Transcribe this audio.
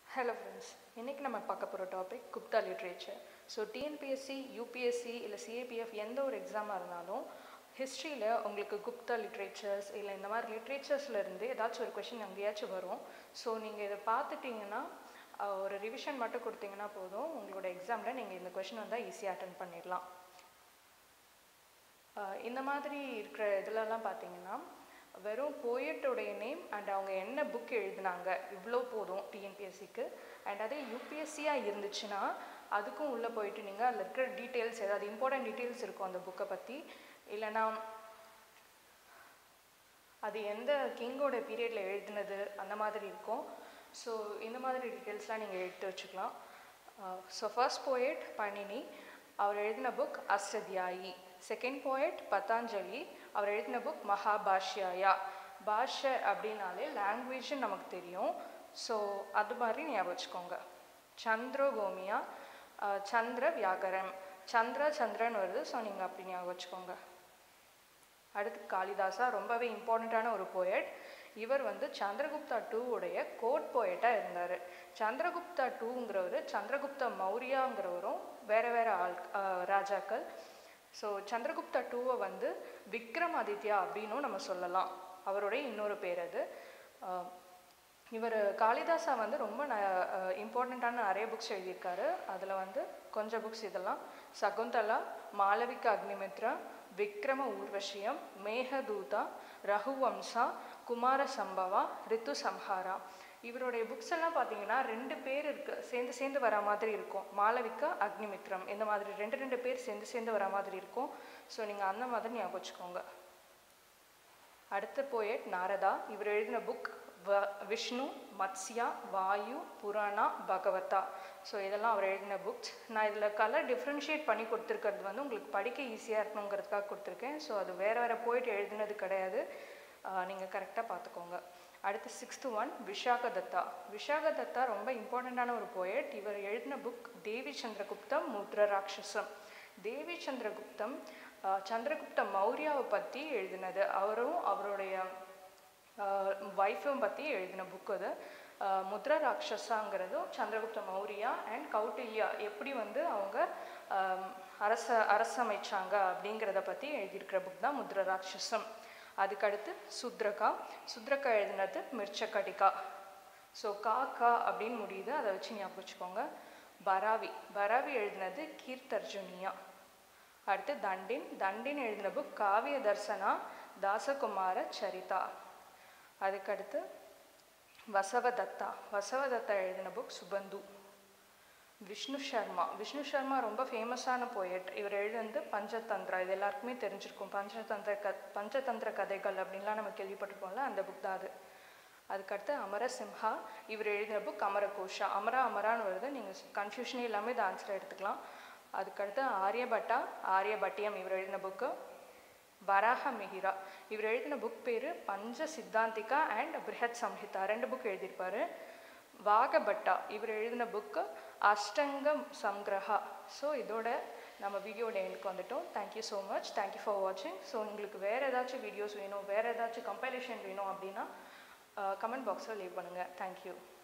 hello friends இன்றைக்கி நம்ம பார்க்க போகிற topic Gupta literature so TNPSC UPSC இல்லை சிஏபிஎஃப் எந்த ஒரு எக்ஸாமாக இருந்தாலும் ஹிஸ்ட்ரியில் உங்களுக்கு குப்தா லிட்ரேச்சர்ஸ் இல்லை இந்த மாதிரி லிட்ரேச்சர்ஸில் இருந்து ஏதாச்சும் ஒரு கொஷின் அங்கேயாச்சும் வரும் ஸோ நீங்கள் இதை பார்த்துட்டிங்கன்னா அஹ், ஒரு ரிவிஷன் மட்டும் கொடுத்தீங்கன்னா போதும் உங்களோட எக்ஸாமில் நீங்கள் இந்த கொஷின் வந்தால் ஈஸியாக அட்டன் பண்ணிடலாம் அஹ் இந்த மாதிரி இருக்கிற இதுலலாம் பார்த்தீங்கன்னா வெறும் போயட்டோடைய நேம் அண்ட் அவங்க என்ன புக் எழுதினாங்க இவ்வளோ போதும் டிஎன்பிஎஸ்சிக்கு அண்ட் அதே யூபிஎஸ்சியாக இருந்துச்சுன்னா அதுக்கும் உள்ளே போயிட்டு நீங்கள் அதில் இருக்கிற டீட்டெயில்ஸ் ஏதாவது இம்பார்ட்டன்ட் டீட்டெயில்ஸ் இருக்கும் அந்த புக்கை பற்றி இல்லைன்னா அது எந்த கிங்கோட பீரியடில் எழுதினது அந்த மாதிரி இருக்கும் ஸோ இந்த மாதிரி டீட்டெயில்ஸ்லாம் நீங்கள் எடுத்து வச்சுக்கலாம் ஸோ ஃபர்ஸ்ட் போயட் பணினி அவர் எழுதின book Ashtadhyayi second poet Patanjali அவர் எழுதின புக் மகாபாஷ்யாயா பாஷை அப்படின்னாலே லாங்குவேஜ்னு நமக்கு தெரியும் ஸோ அது மாதிரி ஞாபகம் வச்சுக்கோங்க சந்திரகோமியா அஹ், சந்திர வியாகரம் சந்திர சந்திரன் வருது ஸோ நீங்கள் அப்படி ஞாபகம் வச்சுக்கோங்க அடுத்து காளிதாசா ரொம்பவே இம்பார்ட்டண்ட்டான ஒரு போயட் இவர் வந்து சந்திரகுப்தா டூவுடைய கோட் போயட்டாக இருந்தார் சந்திரகுப்தா டூங்கிறவர் சந்திரகுப்த மௌரியாங்கிறவரும் வேற வேற ஆள் அஹ், ராஜாக்கள் ஸோ சந்திரகுப்தா டூவை வந்து விக்ரமாதித்யா அப்படின்னும் நம்ம சொல்லலாம் அவருடைய இன்னொரு பேர் அது அஹ், இவர் காளிதாசா வந்து ரொம்ப ந இம்பார்ட்டண்ட்டான நிறைய புக்ஸ் எழுதியிருக்காரு அதில் வந்து கொஞ்சம் புக்ஸ் இதெல்லாம் சகுந்தலா மாளவிக அக்னிமித்ரா விக்ரம ஊர்வஷியம் மேகதூதா ரகுவம்சா குமார சம்பவா ரித்து சம்ஹாரா இவருடைய புக்ஸ் எல்லாம் பார்த்தீங்கன்னா ரெண்டு பேர் இருக்கு சேர்ந்து சேர்ந்து வர மாதிரி இருக்கும் மாளவிகா அக்னிமித்ரம் இந்த மாதிரி ரெண்டு ரெண்டு பேர் சேர்ந்து சேர்ந்து வர மாதிரி இருக்கும் ஸோ நீங்கள் அந்த மாதிரி ஞாபகம் வச்சுக்கோங்க அடுத்த போயட் நாரதா இவர் எழுதின புக் வ விஷ்ணு மத்ஸ்யா வாயு புராணா பகவதா ஸோ இதெல்லாம் அவர் எழுதின புக்ஸ் நான் இதில் கலர் டிஃப்ரென்ஷியேட் பண்ணி கொடுத்துருக்கிறது வந்து உங்களுக்கு படிக்க ஈஸியாக இருக்கணுங்கிறதுக்காக கொடுத்துருக்கேன் ஸோ அது வேறு வேறு போயிட்டு எழுதினது கிடையாது நீங்கள் கரெக்டாக பார்த்துக்கோங்க அடுத்து சிக்ஸ்த்து ஒன் விஷாக தத்தா விஷாக தத்தா ரொம்ப இம்பார்ட்டண்ட்டான ஒரு போயட் இவர் எழுதின புக் தேவி சந்திரகுப்தம் முத்ர ராட்சசம் தேவி சந்திரகுப்தம் அஹ், சந்திரகுப்த மௌரியாவை பற்றி எழுதினது அவரும் அவருடைய ஒய்ஃபும் பற்றி எழுதின புக் அது அஹ், முத்ரா ராட்சசாங்கிறதும் சந்திரகுப்த மௌரியா அண்ட் கௌட்டில்யா எப்படி வந்து அவங்க அஹ், அரச அரசமைச்சாங்க அப்படிங்கிறத பற்றி எழுதியிருக்கிற புக் தான் முத்ரா ராட்சசம் அதுக்கடுத்து சுத்ரகா சுத்ரகா எழுதினது மிர்ச்சகடிகா ஸோ கா கா அப்படின்னு முடியுது அதை வச்சு ஞாபகம் வச்சுக்கோங்க பராவி பராவி எழுதினது கீர்த்தர்ஜுனியா அடுத்து தண்டின் தண்டின் எழுதின புக் காவிய தர்சனா தாசகுமார சரிதா அதுக்கடுத்து வசவதத்தா வசவதத்தா எழுதின புக் சுபந்து விஷ்ணு சர்மா விஷ்ணு சர்மா ரொம்ப ஃபேமஸான போயட் இவர் எழுதுனது பஞ்சதந்திரா இது எல்லாருக்குமே தெரிஞ்சிருக்கும் பஞ்சதந்திர க பஞ்சதந்திர கதைகள் அப்படின்லாம் நம்ம கேள்விப்பட்டிருப்போம்ல அந்த புக் தான் அது அதுக்கடுத்து அமரசிம்ஹா இவர் எழுதின புக் அமரகோஷா அமரா அமரான்னு வருது நீங்கள் கன்ஃபியூஷனே இல்லாமல் இது ஆன்சர் எடுத்துக்கலாம் அதுக்கடுத்து ஆரியபட்டா ஆரியபட்டியம் இவர் எழுதின புக்கு வராக மிகிரா இவர் எழுதின புக் பேர் பஞ்ச சித்தாந்திகா அண்ட் பிருஹத் சம்ஹிதா ரெண்டு புக் எழுதியிருப்பாரு வாகபட்டா இவர் எழுதின புக்கு அஷ்டங்கம் சங்கிரஹா ஸோ இதோட நம்ம வீடியோட எண்டுக்கு வந்துட்டோம் thank you so much thank you for வாட்சிங் ஸோ உங்களுக்கு வேறு ஏதாச்சும் வீடியோஸ் வேணும் வேறு ஏதாச்சும் கம்பைலேஷன் வேணும் அப்படின்னா கமெண்ட் பாக்ஸில் லீவ் பண்ணுங்கள் தேங்க்யூ